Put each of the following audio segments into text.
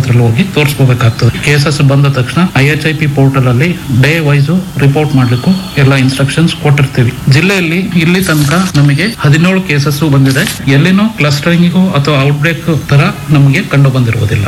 ಆಸ್ಪತ್ರೆಯಲ್ಲಿ ಹೋಗಿ ತೋರಿಸ್ಕೋಬೇಕಾಗ್ತದೆ ಕೇಸಸ್ ಬಂದ ತಕ್ಷಣ I H I P portal ಅಲ್ಲಿ ಡೇ ವೈಸ್ ರಿಪೋರ್ಟ್ ಮಾಡ್ಲಿಕ್ಕೂ ಎಲ್ಲ ಇನ್ಸ್ಟ್ರಕ್ಷನ್ಸ್ ಕೊಟ್ಟಿರ್ತೀವಿ ಜಿಲ್ಲೆಯಲ್ಲಿ ಇಲ್ಲಿ ತನಕ ನಮಗೆ ಹದಿನೇಳು ಕೇಸಸ್ ಬಂದಿದೆ ಎಲ್ಲಿನೂ ಕ್ಲಸ್ಟರಿಂಗಿಗೂ ಅಥವಾ ಔಟ್ಬ್ರೇಕ್ ತರ ನಮಗೆ ಕಂಡು ಬಂದಿರುವುದಿಲ್ಲ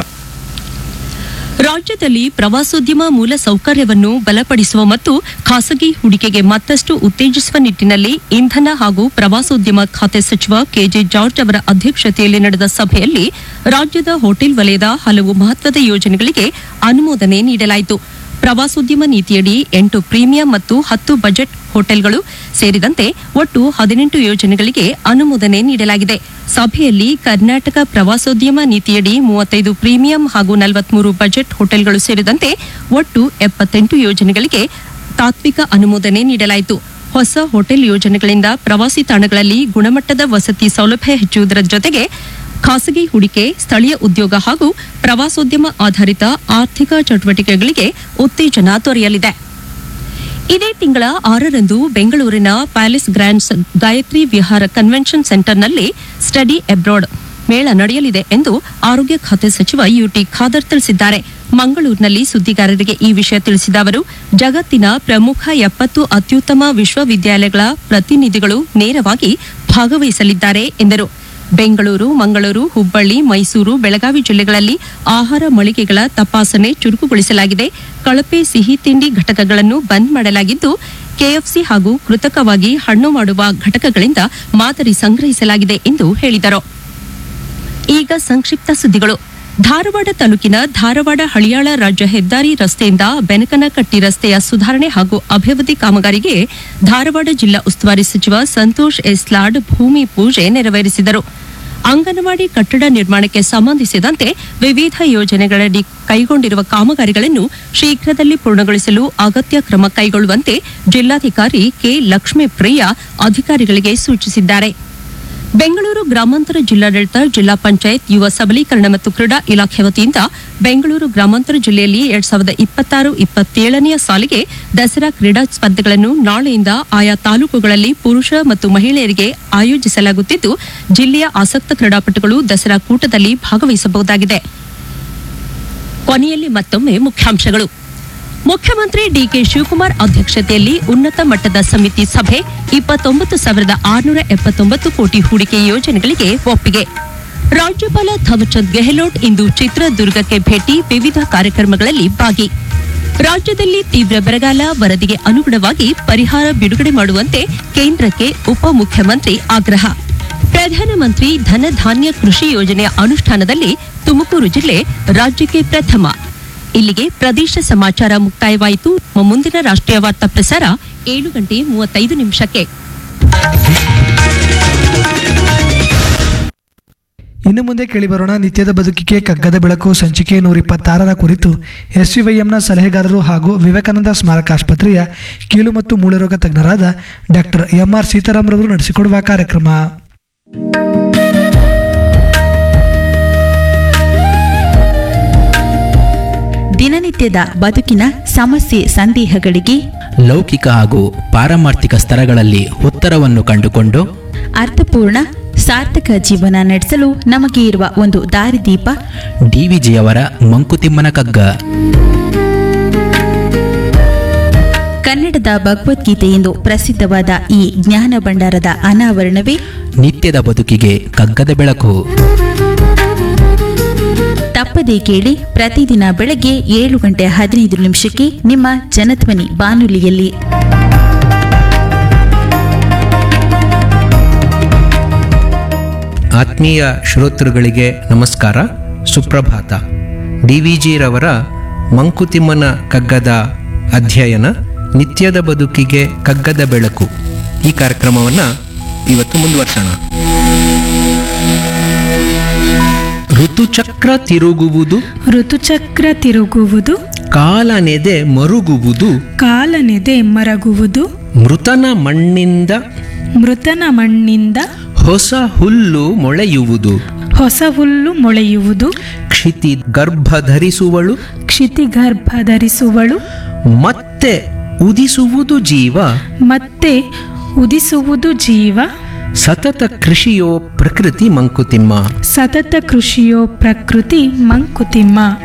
ರಾಜ್ಯದಲ್ಲಿ ಪ್ರವಾಸೋದ್ಯಮ ಮೂಲ ಸೌಕರ್ಯವನ್ನು ಬಲಪಡಿಸುವ ಮತ್ತು ಖಾಸಗಿ ಹೂಡಿಕೆಗೆ ಮತ್ತಷ್ಟು ಉತ್ತೇಜಿಸುವ ನಿಟ್ಟಿನಲ್ಲಿ ಇಂಧನ ಹಾಗೂ ಪ್ರವಾಸೋದ್ಯಮ ಖಾತೆ ಸಚಿವ ಕೆಜೆ ಜಾರ್ಜ್ ಅವರ ಅಧ್ಯಕ್ಷತೆಯಲ್ಲಿ ನಡೆದ ಸಭೆಯಲ್ಲಿ ರಾಜ್ಯದ ಹೋಟೆಲ್ ವಲಯದ ಹಲವು ಮಹತ್ವದ ಯೋಜನೆಗಳಿಗೆ ಅನುಮೋದನೆ ನೀಡಲಾಯಿತು ಪ್ರವಾಸೋದ್ಯಮ ನೀತಿಯಡಿ ಎಂಟು ಪ್ರೀಮಿಯಂ ಮತ್ತು ಹತ್ತು ಬಜೆಟ್ ಹೋಟೆಲ್ಗಳು ಸೇರಿದಂತೆ ಒಟ್ಟು ಹದಿನೆಂಟು ಯೋಜನೆಗಳಿಗೆ ಅನುಮೋದನೆ ನೀಡಲಾಗಿದೆ ಸಭೆಯಲ್ಲಿ ಕರ್ನಾಟಕ ಪ್ರವಾಸೋದ್ಯಮ ನೀತಿಯಡಿ ಮೂವತ್ತೈದು ಪ್ರೀಮಿಯಂ ಹಾಗೂ ನಲವತ್ಮೂರು ಬಜೆಟ್ ಹೋಟೆಲ್ಗಳು ಸೇರಿದಂತೆ ಒಟ್ಟು ಎಪ್ಪತ್ತೆಂಟು ಯೋಜನೆಗಳಿಗೆ ತಾತ್ವಿಕ ಅನುಮೋದನೆ ನೀಡಲಾಯಿತು ಹೊಸ ಹೋಟೆಲ್ ಯೋಜನೆಗಳಿಂದ ಪ್ರವಾಸಿ ತಾಣಗಳಲ್ಲಿ ಗುಣಮಟ್ಟದ ವಸತಿ ಸೌಲಭ್ಯ ಹೆಚ್ಚುವುದರ ಜೊತೆಗೆ ಖಾಸಗಿ ಹೂಡಿಕೆ ಸ್ಥಳೀಯ ಉದ್ಯೋಗ ಹಾಗೂ ಪ್ರವಾಸೋದ್ಯಮ ಆಧಾರಿತ ಆರ್ಥಿಕ ಚಟುವಟಿಕೆಗಳಿಗೆ ಉತ್ತೇಜನ ದೊರೆಯಲಿದೆ ಇದೇ ತಿಂಗಳ ಆರರಂದು ಬೆಂಗಳೂರಿನ ಪ್ಯಾಲೇಸ್ ಗ್ರ್ಯಾಂಡ್ಸ್ ಗಾಯತ್ರಿ ವಿಹಾರ ಕನ್ವೆನ್ಷನ್ ಸೆಂಟರ್ನಲ್ಲಿ ಸ್ಟಡಿ ಅಬ್ರಾಡ್ ಮೇಳ ನಡೆಯಲಿದೆ ಎಂದು ಆರೋಗ್ಯ ಖಾತೆ ಸಚಿವ ಯುಟಿ ಖಾದರ್ ತಿಳಿಸಿದ್ದಾರೆ ಮಂಗಳೂರಿನಲ್ಲಿ ಸುದ್ದಿಗಾರರಿಗೆ ಈ ವಿಷಯ ತಿಳಿಸಿದ ಅವರು ಜಗತ್ತಿನ ಪ್ರಮುಖ ಎಪ್ಪತ್ತು ಅತ್ಯುತ್ತಮ ವಿಶ್ವವಿದ್ಯಾಲಯಗಳ ಪ್ರತಿನಿಧಿಗಳು ನೇರವಾಗಿ ಭಾಗವಹಿಸಲಿದ್ದಾರೆ ಎಂದರು ಬೆಂಗಳೂರು ಮಂಗಳೂರು ಹುಬ್ಬಳ್ಳಿ ಮೈಸೂರು ಬೆಳಗಾವಿ ಜಿಲ್ಲೆಗಳಲ್ಲಿ ಆಹಾರ ಮಳಿಗೆಗಳ ತಪಾಸಣೆ ಚುರುಕುಗೊಳಿಸಲಾಗಿದೆ ಕಳಪೆ ಸಿಹಿ ತಿಂಡಿ ಘಟಕಗಳನ್ನು ಬಂದ್ ಮಾಡಲಾಗಿದ್ದು ಕೆಎಫ್ಸಿ ಹಾಗೂ ಕೃತಕವಾಗಿ ಹಣ್ಣು ಮಾಡುವ ಘಟಕಗಳಿಂದ ಮಾದರಿ ಸಂಗ್ರಹಿಸಲಾಗಿದೆ ಎಂದು ಹೇಳಿದರು ಈಗ ಸಂಕ್ಷಿಪ್ತ ಸುದ್ದಿಗಳು ಧಾರವಾಡ ತಾಲೂಕಿನ ಧಾರವಾಡ ಹಳಿಯಾಳ ರಾಜ್ಯ ಹೆದ್ದಾರಿ ರಸ್ತೆಯಿಂದ ಬೆನಕನಕಟ್ಟಿ ರಸ್ತೆಯ ಸುಧಾರಣೆ ಹಾಗೂ ಅಭಿವೃದ್ಧಿ ಕಾಮಗಾರಿಗೆ ಧಾರವಾಡ ಜಿಲ್ಲಾ ಉಸ್ತುವಾರಿ ಸಚಿವ ಸಂತೋಷ್ ಎಸ್ ಲಾಡ್ ಭೂಮಿ ಪೂಜೆ ನೆರವೇರಿಸಿದರು ಅಂಗನವಾಡಿ ಕಟ್ಟಡ ನಿರ್ಮಾಣಕ್ಕೆ ಸಂಬಂಧಿಸಿದಂತೆ ವಿವಿಧ ಯೋಜನೆಗಳಡಿ ಕೈಗೊಂಡಿರುವ ಕಾಮಗಾರಿಗಳನ್ನು ಶೀಘ್ರದಲ್ಲಿ ಪೂರ್ಣಗೊಳಿಸಲು ಅಗತ್ಯ ಕ್ರಮ ಕೈಗೊಳ್ಳುವಂತೆ ಜಿಲ್ಲಾಧಿಕಾರಿ ಕೆ ಲಕ್ಷ್ಮೀಪ್ರಿಯ ಅಧಿಕಾರಿಗಳಿಗೆ ಸೂಚಿಸಿದ್ದಾರೆ ಬೆಂಗಳೂರು ಗ್ರಾಮಾಂತರ ಜಿಲ್ಲಾಡಳಿತ ಜಿಲ್ಲಾ ಪಂಚಾಯತ್ ಯುವ ಸಬಲೀಕರಣ ಮತ್ತು ಕ್ರೀಡಾ ಇಲಾಖೆ ವತಿಯಿಂದ ಬೆಂಗಳೂರು ಗ್ರಾಮಾಂತರ ಜಿಲ್ಲೆಯಲ್ಲಿ ಎರಡ್ ಸಾವಿರದ ಇಪ್ಪತ್ತಾರು ಇಪ್ಪತ್ತೇಳನೆಯ ಸಾಲಿಗೆ ದಸರಾ ಕ್ರೀಡಾ ಸ್ಪರ್ಧೆಗಳನ್ನು ನಾಳೆಯಿಂದ ಆಯಾ ತಾಲೂಕುಗಳಲ್ಲಿ ಪುರುಷ ಮತ್ತು ಮಹಿಳೆಯರಿಗೆ ಆಯೋಜಿಸಲಾಗುತ್ತಿದ್ದು ಜಿಲ್ಲೆಯ ಆಸಕ್ತ ಕ್ರೀಡಾಪಟುಗಳು ದಸರಾ ಕೂಟದಲ್ಲಿ ಭಾಗವಹಿಸಬಹುದಾಗಿದೆ ಕೊನೆಯಲ್ಲಿ ಮತ್ತೊಮ್ಮೆ ಮುಖ್ಯಾಂಶಗಳು ಮುಖ್ಯಮಂತ್ರಿ ಡಿಕೆ ಶಿವಕುಮಾರ್ ಅಧ್ಯಕ್ಷತೆಯಲ್ಲಿ ಉನ್ನತ ಮಟ್ಟದ ಸಮಿತಿ ಸಭೆ ಇಪ್ಪತ್ತೊಂಬತ್ತು ಸಾವಿರದ ಆರುನೂರ ಎಪ್ಪತ್ತೊಂಬತ್ತು ಕೋಟಿ ಹೂಡಿಕೆ ಯೋಜನೆಗಳಿಗೆ ಒಪ್ಪಿಗೆ ರಾಜ್ಯಪಾಲ ಥಾವರ್ಚಂದ್ ಗೆಹ್ಲೋಟ್ ಇಂದು ಚಿತ್ರದುರ್ಗಕ್ಕೆ ಭೇಟಿ ವಿವಿಧ ಕಾರ್ಯಕ್ರಮಗಳಲ್ಲಿ ಭಾಗಿ ರಾಜ್ಯದಲ್ಲಿ ತೀವ್ರ ಬರಗಾಲ ವರದಿಗೆ ಅನುಗುಣವಾಗಿ ಪರಿಹಾರ ಬಿಡುಗಡೆ ಮಾಡುವಂತೆ ಕೇಂದ್ರಕ್ಕೆ ಉಪಮುಖ್ಯಮಂತ್ರಿ ಆಗ್ರಹ ಪ್ರಧಾನಮಂತ್ರಿ ಧನಧಾನ್ಯ ಕೃಷಿ ಯೋಜನೆಯ ಅನುಷ್ಠಾನದಲ್ಲಿ ತುಮಕೂರು ಜಿಲ್ಲೆ ರಾಜ್ಯಕ್ಕೆ ಪ್ರಥಮ ಇಲ್ಲಿಗೆ ಪ್ರದೇಶ ಸಮಾಚಾರ ಮುಕ್ತಾಯವಾಯಿತು ನಮ್ಮ ಮುಂದಿನ ರಾಷ್ಟ್ರೀಯ ವಾರ್ತಾ ಪ್ರಸಾರ ಏಳು ಗಂಟೆ ಮೂವತ್ತೈದು ನಿಮಿಷಕ್ಕೆ ಇನ್ನು ಮುಂದೆ ಕೇಳಿಬರೋಣ ನಿತ್ಯದ ಬದುಕಿಗೆ ಕಗ್ಗದ ಬೆಳಕು ಸಂಚಿಕೆ ನೂರ ಇಪ್ಪತ್ತಾರರ ಕುರಿತು ಎಸ್ವಿವೈಎಂನ ಸಲಹೆಗಾರರು ಹಾಗೂ ವಿವೇಕಾನಂದ ಸ್ಮಾರಕ ಆಸ್ಪತ್ರೆಯ ಕೀಲು ಮತ್ತು ಮೂಳೆರೋಗ ತಜ್ಞರಾದ ಡಾಕ್ಟರ್ ಎಂಆರ್ ಸೀತಾರಾಮ್ರವರು ನಡೆಸಿಕೊಡುವ ಕಾರ್ಯಕ್ರಮ ದಿನನಿತ್ಯದ ಬದುಕಿನ ಸಮಸ್ಯೆ ಸಂದೇಹಗಳಿಗೆ ಲೌಕಿಕ ಹಾಗೂ ಪಾರಮಾರ್ಥಿಕ ಸ್ತರಗಳಲ್ಲಿ ಉತ್ತರವನ್ನು ಕಂಡುಕೊಂಡು ಅರ್ಥಪೂರ್ಣ ಸಾರ್ಥಕ ಜೀವನ ನಡೆಸಲು ನಮಗೆ ಇರುವ ಒಂದು ದಾರಿದೀಪ ಡಿವಿಜಿಯವರ ಮಂಕುತಿಮ್ಮನ ಕಗ್ಗ ಕನ್ನಡದ ಭಗವದ್ಗೀತೆ ಎಂದು ಪ್ರಸಿದ್ಧವಾದ ಈ ಜ್ಞಾನ ಭಂಡಾರದ ಅನಾವರಣವೇ ನಿತ್ಯದ ಬದುಕಿಗೆ ಕಗ್ಗದ ಬೆಳಕು ತಪ್ಪದೇ ಕೇಳಿ ಪ್ರತಿದಿನ ಬೆಳಗ್ಗೆ ಏಳು ಗಂಟೆ ಹದಿನೈದು ನಿಮಿಷಕ್ಕೆ ನಿಮ್ಮ ಜನಧ್ವನಿ ಬಾನುಲಿಯಲ್ಲಿ ಆತ್ಮೀಯ ಶ್ರೋತೃಗಳಿಗೆ ನಮಸ್ಕಾರ ಸುಪ್ರಭಾತ ಡಿ ವಿ ಜಿರವರ ಮಂಕುತಿಮ್ಮನ ಕಗ್ಗದ ಅಧ್ಯಯನ ನಿತ್ಯದ ಬದುಕಿಗೆ ಕಗ್ಗದ ಬೆಳಕು ಈ ಕಾರ್ಯಕ್ರಮವನ್ನು ಇವತ್ತು ಮುಂದುವರ್ಸೋಣ ಋತುಚಕ್ರ ತಿರುಗುವುದು ಋತುಚಕ್ರ ತಿರುಗುವುದು ಕಾಲನೆದೆ ಮರುಗುವುದು ಕಾಲನೆದೆ ಮರಗುವುದು ಮೃತನ ಮಣ್ಣಿಂದ ಮೃತನ ಮಣ್ಣಿಂದ ಹೊಸ ಹುಲ್ಲು ಮೊಳೆಯುವುದು ಹೊಸ ಹುಲ್ಲು ಮೊಳೆಯುವುದು ಕ್ಷಿತಿ ಗರ್ಭ ಧರಿಸುವಳು ಕ್ಷಿತಿಗರ್ಭ ಧರಿಸುವಳು ಮತ್ತೆ ಉದಿಸುವುದು ಜೀವ ಮತ್ತೆ ಉದಿಸುವುದು ಜೀವ ಸತತ ಕೃಷಿಯೋ ಪ್ರಕೃತಿ ಮಂಕುತಿಮ್ಮ ಸತತ ಕೃಷಿಯೋ ಪ್ರಕೃತಿ ಮಂಕುತಿಮ್ಮ